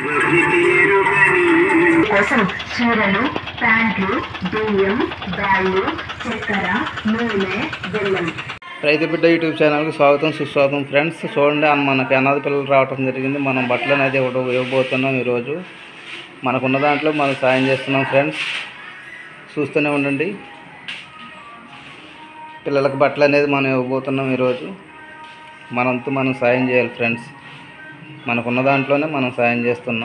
కోసం చీరలు ప్యాంట్లు బియ్యం బ్యాళ్ళు చక్కెర నూనె బెల్లం రైతు బిడ్డ యూట్యూబ్ ఛానల్కి స్వాగతం సుస్వాగతం ఫ్రెండ్స్ చూడండి అన్న మనకి అనాథ పిల్లలు రావటం జరిగింది మనం బట్టలు అనేది ఇవ్వడం ఇవ్వబోతున్నాం ఈరోజు మనకున్న దాంట్లో మనం సాయం చేస్తున్నాం ఫ్రెండ్స్ చూస్తూనే ఉండండి పిల్లలకు బట్టలు అనేది మనం ఇవ్వబోతున్నాం ఈరోజు మనంతా మనం సాయం చేయాలి ఫ్రెండ్స్ మనకున్న దాంట్లోనే మనం సాయం చేస్తున్నాం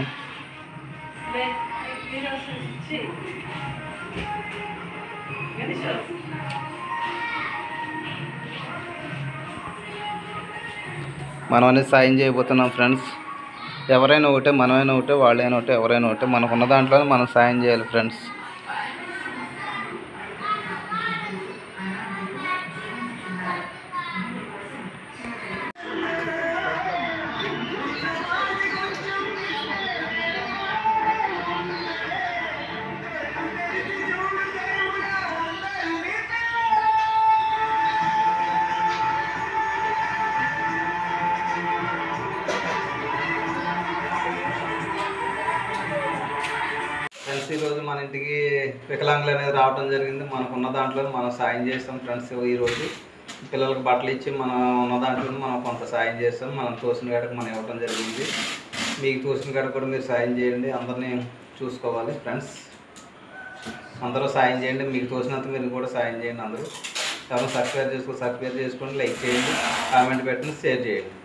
మనం అనేది సాయం చేయబోతున్నాం ఫ్రెండ్స్ ఎవరైనా ఒకటే మనమైనా ఒకటే వాళ్ళైనా ఒకటే ఎవరైనా ఒకటే మనకున్న దాంట్లోనే మనం సాయం చేయాలి ఫ్రెండ్స్ ఫ్రెండ్స్ ఈరోజు మన ఇంటికి వికలాంగులు అనేది రావడం జరిగింది మనకున్న దాంట్లో మనం సాయం చేస్తాం ఫ్రెండ్స్ ఈరోజు పిల్లలకు బట్టలు ఇచ్చి మనం ఉన్న దాంట్లో మనం కొంత సాయం చేస్తాం మనం తోసిన కాడకు మనం ఇవ్వడం జరిగింది మీకు తోసిన కాడ కూడా మీరు సాయం చేయండి అందరినీ చూసుకోవాలి ఫ్రెండ్స్ అందరూ సాయం చేయండి మీకు తోసినంత మీరు కూడా సాయం చేయండి అందరూ ఎవరైనా సబ్స్క్రైబ్ చేసుకో సబ్స్క్రైబ్ చేసుకోండి లైక్ చేయండి కామెంట్ పెట్టండి షేర్ చేయండి